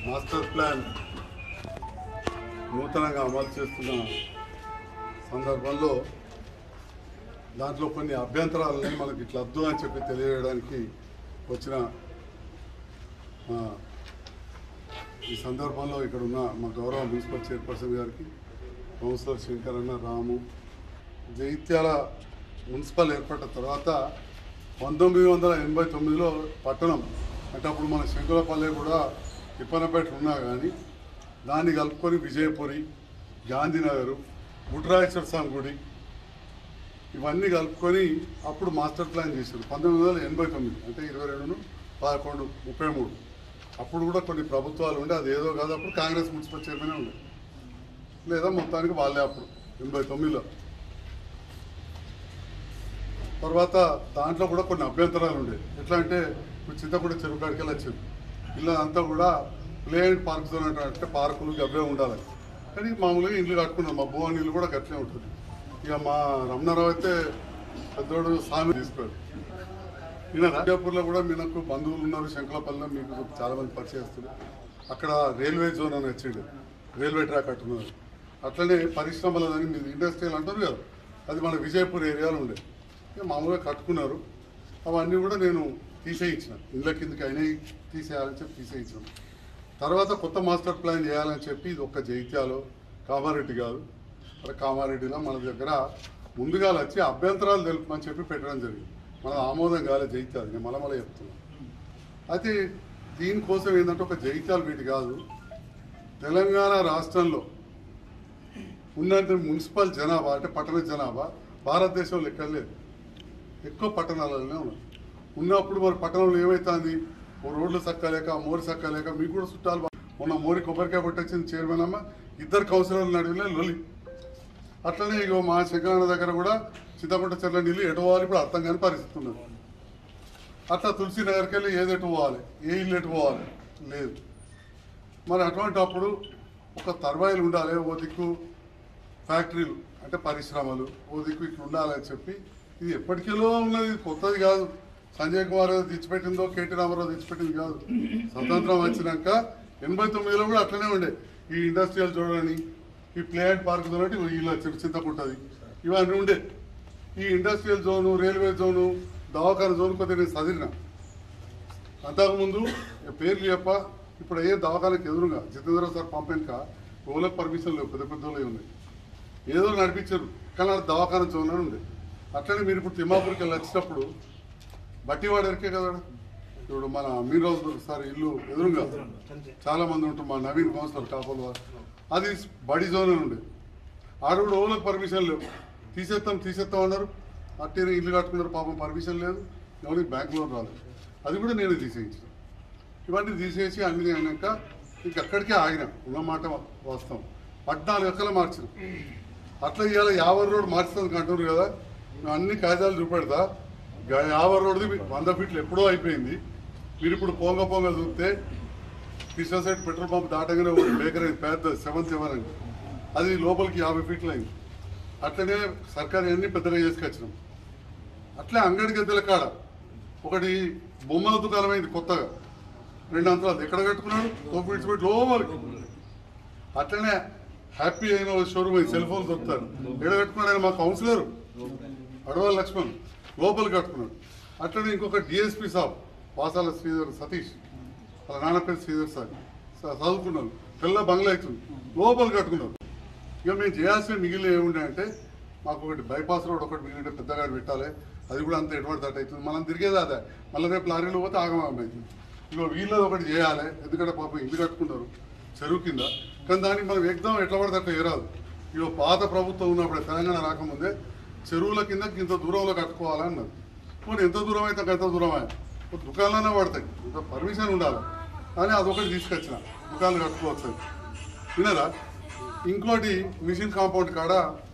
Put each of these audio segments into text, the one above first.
Master plan నూతనంగా అమలు చేస్తున్న సందర్భంలో దాంట్లో కొన్ని అభ్యంతరాలని మనకి ఇట్లా వద్దు అని చెప్పి తెలియజేయడానికి వచ్చిన ఆ, ఈ సందర్భంలో ఇక్కడ ఉన్న మా గౌరవ మున్సిపల్ చైర్పర్సన్ గారికి కౌన్సిలర్ శంకరన్న రాము జైత్యాల మున్సిపల్ ఏర్పడిన తర్వాత పంతొమ్మిది వందల ఎనభై తొమ్మిదిలో పట్టణం అంటే అప్పుడు మన శంకులపల్లె కూడా తిప్పనపేట ఉన్నా కానీ దాన్ని కలుపుకొని విజయపురి గాంధీనగరు గుట్రాయేశ్వర స్వామి గుడి ఇవన్నీ కలుపుకొని అప్పుడు మాస్టర్ ప్లాన్ చేశారు పంతొమ్మిది వందల ఎనభై తొమ్మిది అంటే ఇరవై రెండు పదకొండు ముప్పై మూడు అప్పుడు కూడా కొన్ని ప్రభుత్వాలు ఉండే అది ఏదో కాదు అప్పుడు కాంగ్రెస్ మున్సిపల్ చైర్మనే ఉండే లేదా మొత్తానికి వాళ్ళే అప్పుడు ఎనభై తొమ్మిదిలో తర్వాత దాంట్లో కూడా కొన్ని అభ్యంతరాలు ఉండేవి ఎట్లా అంటే ఇప్పుడు చింతపూడి చెరువు కాడికి వెళ్ళి వచ్చారు ఇల్లు అంతా కూడా ప్లే అండ్ పార్క్ జోన్ అంటే పార్కులు అవే ఉండాలి కానీ మామూలుగా ఇల్లు కట్టుకున్నాం మా భువన్ ఇల్లు కూడా గట్లే ఉంటుంది ఇక మా రమణారావు అయితే పెద్దోడు స్వామి తీసుకోడు ఈయన రాజాపూర్లో కూడా మీకు బంధువులు ఉన్నారు శంకలపల్లిలో మీకు చాలా మంది పరిచయస్తులు అక్కడ రైల్వే జోన్ అని వచ్చిండు రైల్వే ట్రాక్ అట్టున్నారు అట్లనే పరిశ్రమలని మీరు ఇండస్ట్రియల్ అంటారు కదా అది మన విజయపూర్ ఏరియాలో ఉండే ఇక మామూలుగా కట్టుకున్నారు అవన్నీ కూడా నేను తీసేయించిన ఇండ్ల కిందకి అయినాయి తీసేయాలని చెప్పి తీసేయించాను తర్వాత కొత్త మాస్టర్ ప్లాన్ చేయాలని చెప్పి ఇది ఒక్క జైత్యాలో కామారెడ్డి కాదు అక్కడ కామారెడ్డిలో మన దగ్గర ముందుగా వచ్చి అభ్యంతరాలు తెలుపమని చెప్పి పెట్టడం జరిగింది మన ఆమోదం కాలే జైత్యాలు నేను మలమల చెప్తున్నాను అయితే దీనికోసం ఏంటంటే ఒక జైత్యాలు వీటి కాదు తెలంగాణ రాష్ట్రంలో ఉన్నంత మున్సిపల్ జనాభా అంటే పట్టణ జనాభా భారతదేశంలో ఎక్కర్లేదు ఎక్కువ పట్టణాలలోనే ఉన్నాయి ఉన్నప్పుడు మరి పట్టణంలో ఏమవుతుంది ఓ రోడ్లు సక్కలేక మోరి సక్కలేక మీకు కూడా చుట్టాలు బా- మొన్న మోరి కొబ్బరికాయ కొట్టొచ్చింది చైర్మన్ అమ్మ ఇద్దరు కౌన్సిలర్లు నడివిలే లొలి అట్లనే ఇగో మా శంకరన్న దగ్గర కూడా చింతపట్ట చెట్ల నీళ్ళు ఎటు పోవాలి ఇప్పుడు అర్థం కాని పరిస్థితి ఉన్నది అట్లా తులసి నగర్కి వెళ్ళి ఏది ఎటు పోవాలి ఏ ఇల్లు ఎటు పోవాలి లేదు మరి అటువంటి అప్పుడు ఒక తర్వాయిలు ఉండాలి ఓ దిక్కు ఫ్యాక్టరీలు అంటే పరిశ్రమలు ఓ దిక్కు ఇట్లా ఉండాలని చెప్పి ఇది ఎప్పటికెలో ఉన్నది ఇది కొత్తది కాదు సంజయ్ కుమార్ ఏదో తెచ్చిపెట్టిందో కేటీ రామారావు తెచ్చిపెట్టింది కాదు స్వతంత్రం వచ్చినాక ఎనభై తొమ్మిదిలో కూడా అట్లనే ఉండే ఈ ఇండస్ట్రియల్ చూడని ఈ ప్లే అండ్ పార్క్ చూడండి వీళ్ళు వచ్చి చింతకుంటుంది ఇవన్నీ ఉండే ఈ ఇండస్ట్రియల్ జోను రైల్వే జోను దవాఖాన జోన్ కొద్దిగా నేను చదివినా అంతకుముందు ఇక పేర్లు చెప్ప ఇప్పుడు ఏ దవాఖానకి ఎదురుగా జితేంద్ర సార్ పంపాక ఓలకు పర్మిషన్ లేవు పెద్ద పెద్ద ఉన్నాయి ఏదో నడిపించారు కానీ అది దవాఖాన జోన్ అని ఉంది అట్లనే మీరు ఇప్పుడు తిమ్మాపూర్కి వెళ్ళి వచ్చినప్పుడు బట్టివాడు ఎరికే కదా ఇప్పుడు మన అమీర్ రోజు సార్ ఇల్లు ఎదురుగా చాలా మంది ఉంటారు మా నవీన్ కౌన్సిలర్ కాపల్ వారు అది బడి జోన్ అని ఉండే ఆడ కూడా ఓలకు పర్మిషన్ లేవు తీసేస్తాం తీసేస్తాం అన్నారు అట్టేనే ఇల్లు కట్టుకున్నారు పాపం పర్మిషన్ లేదు ఎవరికి బ్యాంక్ లోన్ రాలేదు అది కూడా నేను తీసేయించిన ఇవన్నీ తీసేసి అన్ని అయినాక ఇంక అక్కడికే ఆగిన ఉన్నమాట వాస్తవం పద్నాలుగు ఎక్కలు మార్చిన అట్లా ఇవాళ యాభై రోడ్ మార్చుతుంది అంటున్నారు కదా మేము అన్ని కాగితాలు చూపెడతా గా- యాభై రోడ్ది వంద ఫీట్లు ఎప్పుడో అయిపోయింది మీరు ఇప్పుడు పొంగ పొంగ చూస్తే కృష్ణ సైడ్ పెట్రోల్ పంప్ దాటగానే ఒక బేకరీ పెద్ద సెవెంత్ సెవెన్ అని అది లోపలికి యాభై ఫీట్లు అయింది అట్లనే సర్కారు అన్ని పెద్దగా చేసుకొచ్చినాం అట్లే అంగడి గద్దెల కాడ ఒకటి బొమ్మల దుకాణం అయింది కొత్తగా రెండు అంతరాలు ఎక్కడ కట్టుకున్నాడు తోపు విడిచిపెట్టి లోపలికి అట్లనే హ్యాపీ అయిన షోరూమ్ అయింది సెల్ ఫోన్ దొరుకుతారు ఎక్కడ కట్టుకున్నాడు ఆయన మా కౌన్సిలర్ అడవాల లక్ష్మణ్ లోపలికి కట్టుకున్నాడు అట్లనే ఇంకొక డిఎస్పీ సాబ్ వాసాల శ్రీధర్ సతీష్ వాళ్ళ నాన్న పేరు శ్రీధర్ సార్ చ- చదువుకున్నారు పిల్ల బంగ్లా అవుతుంది లోపలికి కట్టుకున్నారు ఇక మేము చేయాల్సిన మిగిలిన ఏముండే అంటే మాకు ఒకటి బైపాస్ రోడ్ ఒకటి మిగిలిన పెద్దగా పెట్టాలి అది కూడా అంత ఎటువంటి దట్ అవుతుంది మనం తిరిగేది అదే మళ్ళీ రేపు లారీలో పోతే ఆగమాగం అవుతుంది ఇక వీళ్ళది ఒకటి చేయాలి ఎందుకంటే పాపం ఇల్లు కట్టుకున్నారు చెరువు కింద కానీ దానికి మనం ఎగ్దాం ఎట్లా పడితే అట్లా ఏరాదు ఇక పాత ప్రభుత్వం ఉన్నప్పుడు తెలంగాణ రాకముందే చెరువుల కింద ఇంత దూరంలో కట్టుకోవాలన్నది పోనీ ఎంత దూరం అయితే అంత దూరమే దుకాణాలనే పడతాయి ఇంత పర్మిషన్ ఉండాలి కానీ అదొకటి తీసుకొచ్చిన దుకాణాలు కట్టుకోవచ్చు వినరా ఇంకోటి మిషన్ కాంపౌండ్ కాడ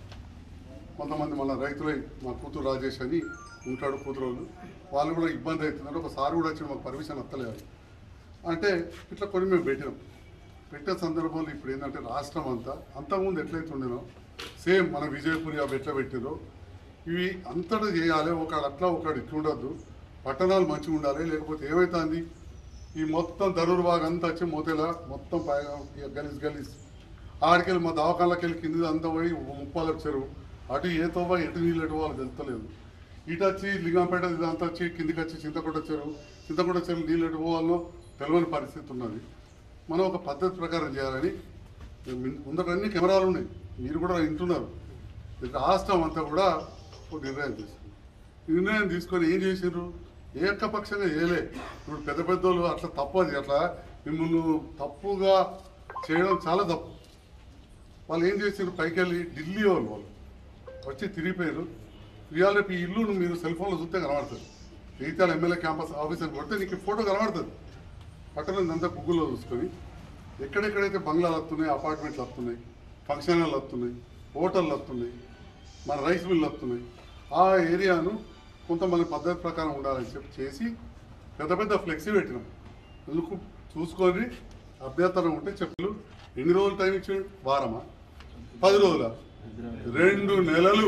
కొంతమంది మన రైతులై మా కూతురు రాజేష్ అని ఉంటాడు కూతురు వాళ్ళు వాళ్ళు కూడా ఇబ్బంది అవుతుందంటే ఒక సార్ కూడా వచ్చి మాకు పర్మిషన్ వస్తలేదు అంటే ఇట్లా కొన్ని మేము పెట్టినాం పెట్టే సందర్భంలో ఇప్పుడు ఏంటంటే రాష్ట్రం అంతా అంతకుముందు ఎట్లయితే ఉండేనో సేమ్ మన విజయపురి అవి ఎట్లా పెట్టిరో ఇవి అంతటా చేయాలి ఒకడు అట్లా ఒకడు ఇట్లా ఉండద్దు పట్టణాలు మంచిగా ఉండాలి లేకపోతే ఏమవుతుంది ఈ మొత్తం దరూరు బాగా అంతా వచ్చి మోతేలా మొత్తం పైగా ఇక గలీజ్ గలీజ్ ఆడికెళ్ళి మా దవాఖానకి వెళ్ళి కింది అంతా పోయి ముప్పాల చెరువు అటు ఏ తోబా ఎటు నీళ్ళు ఎటు వాళ్ళు తెలుస్తలేదు ఇటు వచ్చి లింగంపేట ఇదంతా వచ్చి కిందికి వచ్చి చింతకుంట చెరువు చింతకుంట చెరువు నీళ్ళు ఎటు పోవాలో తెలియని పరిస్థితి ఉన్నది మనం ఒక పద్ధతి ప్రకారం చేయాలని ముందర అన్ని కెమెరాలు ఉన్నాయి మీరు కూడా వింటున్నారు ఈ రాష్ట్రం అంతా కూడా ఒక నిర్ణయం తీసుకుంది నిర్ణయం తీసుకొని ఏం చేసిండ్రు ఏకపక్షంగా చేయలే ఇప్పుడు పెద్ద పెద్దోళ్ళు అట్లా తప్పది అట్లా మిమ్మల్ని తప్పుగా చేయడం చాలా తప్పు వాళ్ళు ఏం చేసిండ్రు పైకి వెళ్ళి ఢిల్లీ వాళ్ళు వాళ్ళు వచ్చి తిరిగిపోయారు ఇవాళ రేపు ఈ ఇల్లు మీరు సెల్ ఫోన్లో చూస్తే కనబడుతుంది జగిత్యాల ఎమ్మెల్యే క్యాంపస్ ఆఫీసర్ కొడితే నీకు ఫోటో కనబడుతుంది పట్టణం అంతా గూగుల్లో చూసుకొని ఎక్కడెక్కడైతే బంగ్లాలు వస్తున్నాయి అపార్ట్మెంట్లు వస్తున్నాయి ఫంక్షన్ హాల్ వస్తున్నాయి హోటళ్ళు వస్తున్నాయి మన రైస్ మిల్లు వస్తున్నాయి ఆ ఏరియాను కొంతమంది పద్ధతి ప్రకారం ఉండాలని చెప్పి చేసి పెద్ద పెద్ద ఫ్లెక్సీ పెట్టినాం ఎందుకు చూసుకొని అభ్యంతరం ఉంటే చెప్పులు ఎన్ని రోజులు టైం ఇచ్చాడు వారమా పది రోజుల రెండు నెలలు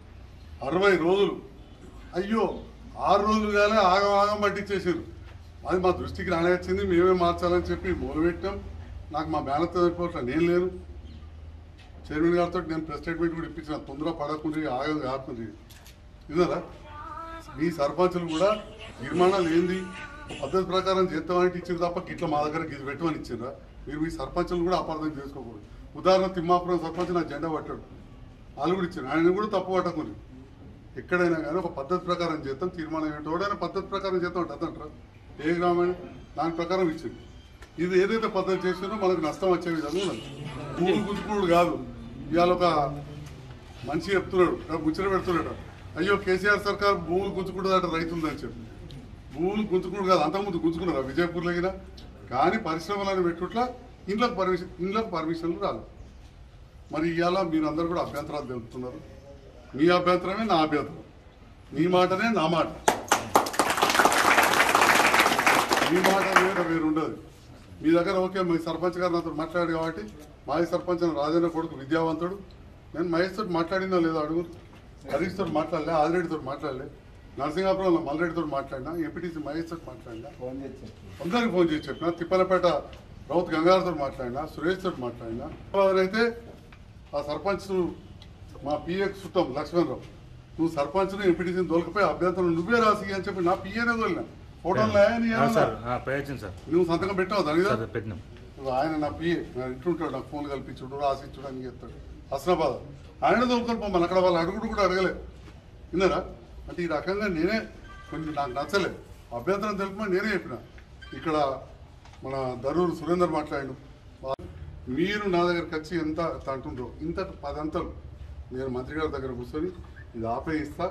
అరవై రోజులు అయ్యో ఆరు రోజులు కానీ ఆగం ఆగం పట్టించేసారు అది మా దృష్టికి రానే వచ్చింది మేమే మార్చాలని చెప్పి మొదలుపెట్టాం నాకు మా మేనత్తో సరిపోట్ల నేను లేను చైర్మన్ గారితో నేను ప్రెస్ స్టేట్మెంట్ కూడా ఇప్పించిన తొందర పడకుండా ఆగం కాకుండా ఇదరా మీ సర్పంచులు కూడా తీర్మానాలు ఏంది పద్ధతి ప్రకారం చేస్తామని ఇచ్చింది తప్ప ఇట్లా మా దగ్గర ఇది పెట్టమని ఇచ్చిండ్రా మీరు మీ సర్పంచులు కూడా అపార్థం చేసుకోకూడదు ఉదాహరణ తిమ్మాపురం సర్పంచ్ నా జెండా పట్టాడు వాళ్ళు కూడా ఇచ్చారు ఆయన కూడా తప్పు పట్టకూడదు ఎక్కడైనా కానీ ఒక పద్ధతి ప్రకారం చేస్తాం తీర్మానం ఏంటో ఎవడైనా పద్ధతి ప్రకారం చేస్తాం అంటే అదంటారా ఏ గ్రామం దాని ప్రకారం ఇచ్చింది ఇది ఏదైతే పద్ధతి చేసినో మనకు నష్టం వచ్చే విధంగా ఉన్నది భూమి గుంజుకుడు కాదు ఇవాళ ఒక మనిషి చెప్తున్నాడు ఇక్కడ ముచ్చట పెడుతున్నాడు అయ్యో కేసీఆర్ సర్కార్ భూములు గుంజుకుంటుందట రైతుందని చెప్పి భూములు గుంజుకుడు కాదు అంతకుముందు గుంజుకున్నారా విజయపూర్లో గిన కానీ పరిశ్రమలను పెట్టుట్లా ఇంట్లోకి పర్మిషన్ ఇంట్లోకి పర్మిషన్లు రాదు మరి ఇవాళ మీరు అందరు కూడా అభ్యంతరాలు తెలుపుతున్నారు మీ అభ్యంతరమే నా అభ్యంతరం మీ మాటనే నా మాట మీ మాట వేరే వేరు ఉండదు మీ దగ్గర ఓకే మీ సర్పంచ్ గారు నాతో మాట్లాడు కాబట్టి మాజీ సర్పంచ్ అని రాజేంద్ర కొడుకు విద్యావంతుడు నేను మహేష్ తోటి మాట్లాడిందో లేదో అడుగు హరీష్ తోటి మాట్లాడలే ఆదిరెడ్డితో మాట్లాడలే నరసింహాపురంలో మల్రెడ్డితో మాట్లాడినా ఎంపీటీసీ మహేష్ తోటి మాట్లాడినా ఫోన్ చేసి చెప్పు. అందరికి ఫోన్ చేసి చెప్పిన తిప్పలపేట రౌత్ గంగాధర్తో మాట్లాడినా సురేష్ తోటి మాట్లాడినా అయితే ఆ సర్పంచ్ మా పిఏకి చుట్టాం లక్ష్మణరావు నువ్వు సర్పంచ్ను ఎంపీటీసీని దొరికిపోయి అభ్యంతరం నువ్వే రాసి అని చెప్పి నా పిఏనే దొరికిన ఫోటోలు నీ ఆ, సార్ ఆ, ప్రయత్నం సార్ నువ్వు సంతకం పెట్టావు దాని మీద సార్ పెట్టినాం నువ్వు ఆయన నా పిఏ నా ఇంటుంటాడు నాకు ఫోన్ కల్పించుడు రాసిచ్చుడు అని చెప్తాడు హస్నాబాద్ ఆయన దొరుకుతాడు పోమని అక్కడ వాళ్ళు అడుగుడు కూడా అడగలే విన్నారా అంటే ఈ రకంగా నేనే కొన్ని నాకు నచ్చలే అభ్యంతరం తెలుపమని నేనే చెప్పిన ఇక్కడ మన దరూరు సురేందర్ మాట్లాడాడు మీరు నా దగ్గరకు వచ్చి ఎంత అంటుండ్రో ఇంత పదంతలు నేను మంత్రి గారి దగ్గర కూర్చొని ఇది ఆపేయిస్తా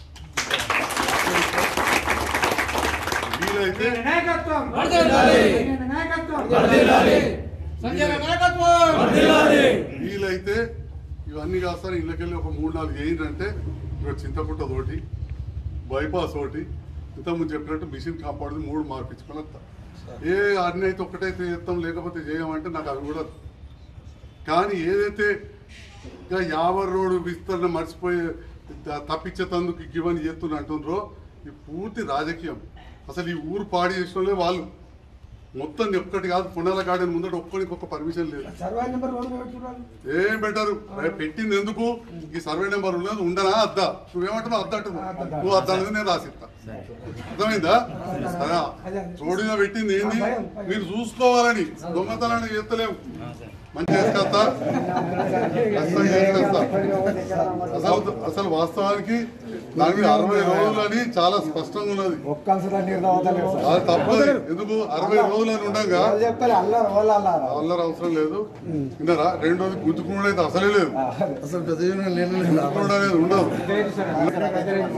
వీలైతే నాయకత్వం వర్ధిల్లాలి. నాయకత్వం సంజయ్ నాయకత్వం వీలైతే ఇవన్నీ కాస్తారు ఇళ్ళకెళ్ళి ఒక మూడు నాలుగు వేయండి ఇక్కడ చింతకుంట తోటి బైపాస్ ఒకటి ఇంతకుముందు చెప్పినట్టు మిషన్ కాపాడు మూడు మార్పించుకొని వస్తా ఏ అన్ని అయితే ఒక్కటైతే చేస్తాం లేకపోతే చేయమంటే నాకు అవి కూడా కానీ ఏదైతే ఇంకా యాభై రోడ్డు విస్తరణ మర్చిపోయి త- తప్పించేతందుకు ఇవన్నీ చేస్తున్నా అంటుండ్రో ఇది పూర్తి రాజకీయం అసలు ఈ ఊరు పాడి చేసిన వాళ్ళే వాళ్ళు మొత్తం ఒక్కటి కాదు పునాల గార్డెన్ ముందట ఒక్కడికి ఒక్క పర్మిషన్ లేదు సర్వే నెంబర్ రోడ్డు పెట్టుకున్నాను ఏం పెట్టారు రేపు పెట్టింది ఎందుకు ఈ సర్వే నెంబర్ ఉన్నది ఉండనా అద్దా నువ్వేమంటున్నావు అద్దా అంటున్నావు నువ్వు అద్దా అనేది నేను రాసిస్తా అర్థమైందా అదా చోడిన పెట్టింది ఏంది మీరు చూసుకోవాలని దొంగతనాన్ని చేస్తలేము మంచి చేసుకొస్తా ఖచ్చితంగా చేసుకొస్తా అసలు అసలు వాస్తవానికి దాని మీద అరవై రోజులు అని చాలా స్పష్టంగా ఉన్నది ఒక్కసారి నీరు తాగుతలేరు సార్ అది తప్పదు ఎందుకు అరవై రోజులు అని ఉండగా వాళ్ళు చెప్తారు అల్లారు వాళ్ళు అల్లారు అల్లరి అవసరం లేదు విన్నారా రెండు రోజులు గుంజుకున్నాడు అయితే అసలే లేదు అసలు పెద్ద యూనియన్ లేనే లేదు. గుంజుకున్నాడు అనేది ఉండదు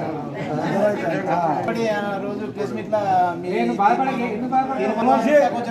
ఒకటి ఆ రోజు ప్రెస్ మీట్ లా మీ నేను బాధపడకే ఎందుకు బాధపడకే?